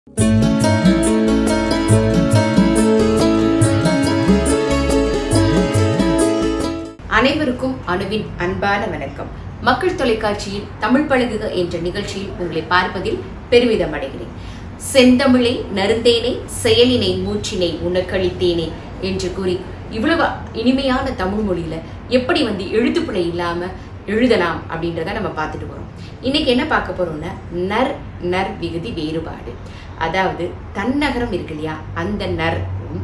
அனைவருக்கும் அணுவின் அன்பான வணக்கம் மக்கள் தொலைக்காட்சியில் தமிழ் பழகுக என்ற நிகழ்ச்சியில் உங்களை பார்ப்பதில் பெருமிதம் அடைகிறேன் செந்தமிழை நருந்தேனே செயலினை மூச்சினை உனக்களித்தேனே என்று கூறி இவ்வளவு இனிமையான தமிழ் மொழியில எப்படி வந்து எழுத்துப்பிழை இல்லாம எழுதலாம் அப்படின்றத நம்ம பார்த்துட்டு போறோம் இன்னைக்கு என்ன பார்க்க போறோம்னா நர் நர் விகுதி வேறுபாடு அதாவது தன்னகரம் இருக்கு இல்லையா அந்த நர்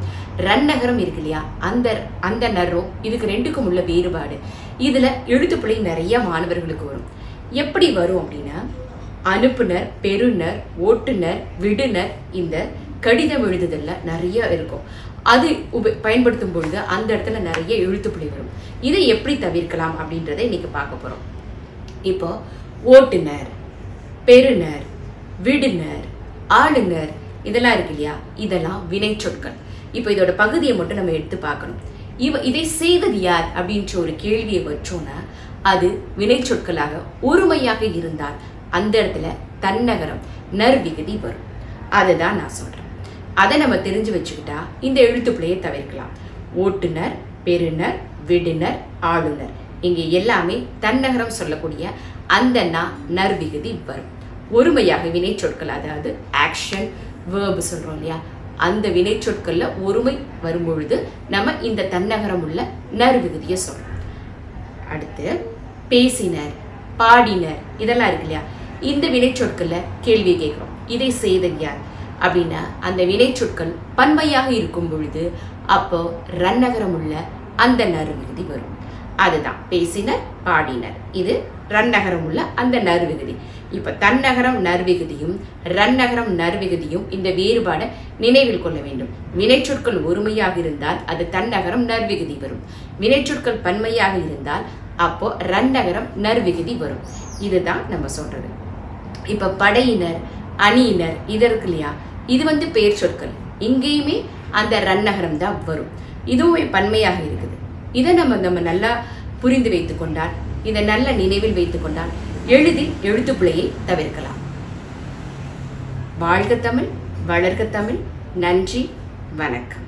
ரன்னகரம் இருக்கு இல்லையா அந்த அந்த நரும் இதுக்கு ரெண்டுக்கும் உள்ள வேறுபாடு இதுல எழுத்துப்பிழை நிறைய மாணவர்களுக்கு வரும் எப்படி வரும் அப்படின்னா அனுப்புனர் பெறுநர் ஓட்டுனர் விடுனர் இந்த கடிதம் எழுதுதல்ல நிறைய இருக்கும் அது உப பயன்படுத்தும் பொழுது அந்த இடத்துல நிறைய எழுத்துப்பிழை வரும் இதை எப்படி தவிர்க்கலாம் அப்படின்றத இன்னைக்கு பார்க்க போறோம் இப்போ ஓட்டுனர் பெறுநர் விடுனர் ஆளுநர் இதெல்லாம் இருக்கு இல்லையா இதெல்லாம் வினை சொற்கள் இப்போ இதோட பகுதியை மட்டும் நம்ம எடுத்து பார்க்கணும் இவ இதை செய்தது யார் அப்படின்ற ஒரு கேள்வியை வச்சோம்னா அது வினை சொற்களாக ஒருமையாக இருந்தால் அந்த இடத்துல தன்னகரம் நர்விகுதி வரும் அதுதான் நான் சொல்றேன் அதை நம்ம தெரிஞ்சு வச்சுக்கிட்டா இந்த எழுத்துப்பிழையை தவிர்க்கலாம் ஓட்டுனர் பெறுநர் விடுனர் ஆளுநர் இங்கே எல்லாமே தன்னகரம் சொல்லக்கூடிய அந்த நா நர்விகுதி வரும் ஒருமையாக வினை சொற்கள் அதாவது ஆக்ஷன் வேர்பு சொல்றோம் இல்லையா அந்த வினை சொற்கள்ல ஒருமை வரும் பொழுது நம்ம இந்த தன்னகரம் உள்ள நர்விகுதியை சொல்றோம் அடுத்து பேசினர் பாடினர் இதெல்லாம் இருக்கு இல்லையா இந்த வினை சொற்கள்ல கேள்வி கேட்கிறோம் இதை செய்தது யார் அப்படின்னா அந்த வினை சொற்கள் பன்மையாக இருக்கும் பொழுது அப்போ ரன்னகரம் உள்ள அந்த நறுவிகுதி வரும் அதுதான் பேசினர் பாடினர் இது ரன்னகரம் உள்ள அந்த நறுவிகுதி இப்ப தன்னகரம் நர்விகுதியும் ரன்னகரம் நர்விகுதியும் இந்த வேறுபாடை நினைவில் கொள்ள வேண்டும் வினைச்சொற்கள் ஒருமையாக இருந்தால் அது தன்னகரம் நர்விகுதி வரும் வினைச்சொற்கள் பன்மையாக இருந்தால் அப்போ ரன்னகரம் நர்விகுதி வரும் இதுதான் நம்ம சொல்றது இப்ப படையினர் அணியினர் இது இருக்கு இல்லையா இது வந்து பெயர் சொற்கள் இங்கேயுமே அந்த ரன்னகரம் தான் வரும் இதுவுமே பன்மையாக இருக்குது இதை நம்ம நம்ம நல்லா புரிந்து வைத்துக் கொண்டால் இதை நல்ல நினைவில் வைத்துக் கொண்டால் எளிதில் எழுத்துப்பிழையை தவிர்க்கலாம் வாழ்க தமிழ் வளர்க தமிழ் நன்றி வணக்கம்